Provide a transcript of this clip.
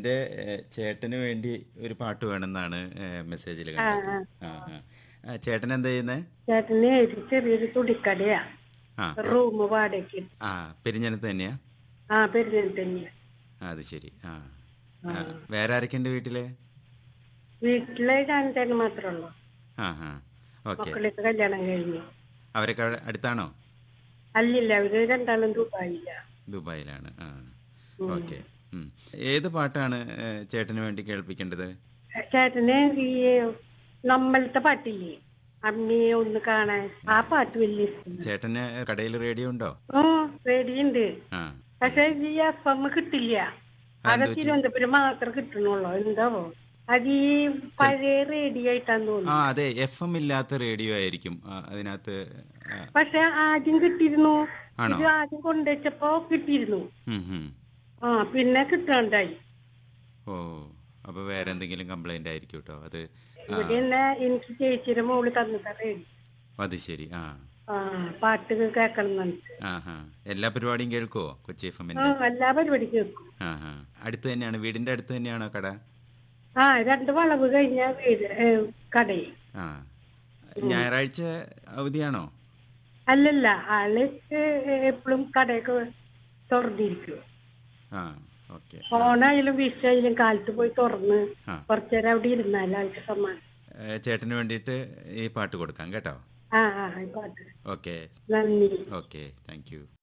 എന്റെ ഏഹ്, ചേട്ടന് വേണ്ടി ഒരു പാട്ട് വേണമെന്നാണ് മെസ്സേജിൽ കണ്ടത് ആ ആ ആ, ചേട്ടൻ എന്താ ചെയ്യുന്നേ ചേട്ടന് ഒരു ചെറിയൊരു തുടിക്കടയാ ആ റൂം വാടകയ്ക്ക് ആ പെരിഞ്ഞനത്ത് തന്നെയാ ആ പെരുന്തന്നെ ആ, അത് ശരി ആ ആ, വേറെ ആരൊക്കെയുണ്ട് വീട്ടില് വീട്ടിലെ രണ്ടേണ് മാത്രമേ ഉള്ളൂ ആ ആ ഓക്കെ മക്കളൊക്കെ കല്യാണം കഴിഞ്ഞു അവരൊക്കെ അവിടെ അടുത്താണോ അല്ലില്ല അവര് രണ്ടാളും ദുബായില്ല ദുബായിലാണ് ആ ഓക്കെ ഉം. ഏത് പാട്ടാണ് ഏഹ്, ചേട്ടന് വേണ്ടി കേൾപ്പിക്കേണ്ടത് ചേട്ടന് ഈ നമ്മളത്തെ പാട്ടില്ലേ അമ്മയെ ഒന്ന് കാണാൻ ആ പാട്ട് വലിയ ഇഷ്ടം ചേട്ടന് കടയിൽ റേഡിയോ ഉണ്ടോ ഓ പേടിയുണ്ട് ആ പക്ഷെ ഈ എഫ് എം കിട്ടില്ല അത് തിരുവനന്തപുരം മാത്രം കിട്ടണുള്ളൂ എന്താവോ അത് ഈ പഴയ റേഡിയോ ആയിട്ടാന്ന് ആ തോന്നുന്നു അതെ എഫ് എം ഇല്ലാത്ത റേഡിയോ ആയിരിക്കും ആ, അതിനകത്ത് ആ, പക്ഷെ ആദ്യം കിട്ടിയിരുന്നു ആണോ? ഇത് ആദ്യം കൊണ്ടുവച്ചപ്പോ കിട്ടിയിരുന്നു ഉം, ഉം. ആ പിന്നെ കിട്ടാണ്ടായി ഓ അപ്പൊ വേറെ എന്തെങ്കിലും കംപ്ലൈന്റ് ആയിരിക്കും കേട്ടോ അത് ആ, ഇവിടെ തന്നെ എനിക്ക് ചേച്ചിയുടെ മോള് തന്നിട്ട റേഡിയോ അത് ശരി ആ ആ പാട്ട് കേൾക്കണം എന്ന് പറഞ്ഞിട്ട്. ആ ഹാ എല്ലാ പരിപാടിയും കേൾക്കുവോ കൊച്ചി എഫ് ആ എമ്മിന്റെ എല്ലാ പരിപാടി കേൾക്കും ആ ഹാ അടുത്ത് തന്നെയാണ് വീടിന്റെ അടുത്ത് തന്നെയാണോ കട ആ രണ്ട് വളവ് കഴിഞ്ഞ വീട് ഏ, കടയിൽ ആ ഞായറാഴ്ച അവധിയാണോ അല്ലല്ല ആള് എപ്പോഴും കടയൊക്കെ തുറന്നിരിക്കും ആ ഓക്കെ ഓണായാലും വിഷായാലും കാലത്ത് പോയി തുറന്ന് ആ. കുറച്ചേരം അവിടെ ഇരുന്നാൽ ആൾക്ക് സമ്മാനം ചേട്ടന് വേണ്ടിയിട്ട് ഈ പാട്ട് കൊടുക്കാം കേട്ടോ ആ ആ ആയിക്കോട്ടെ ഓക്കെ നന്ദി ഓക്കെ താങ്ക് യു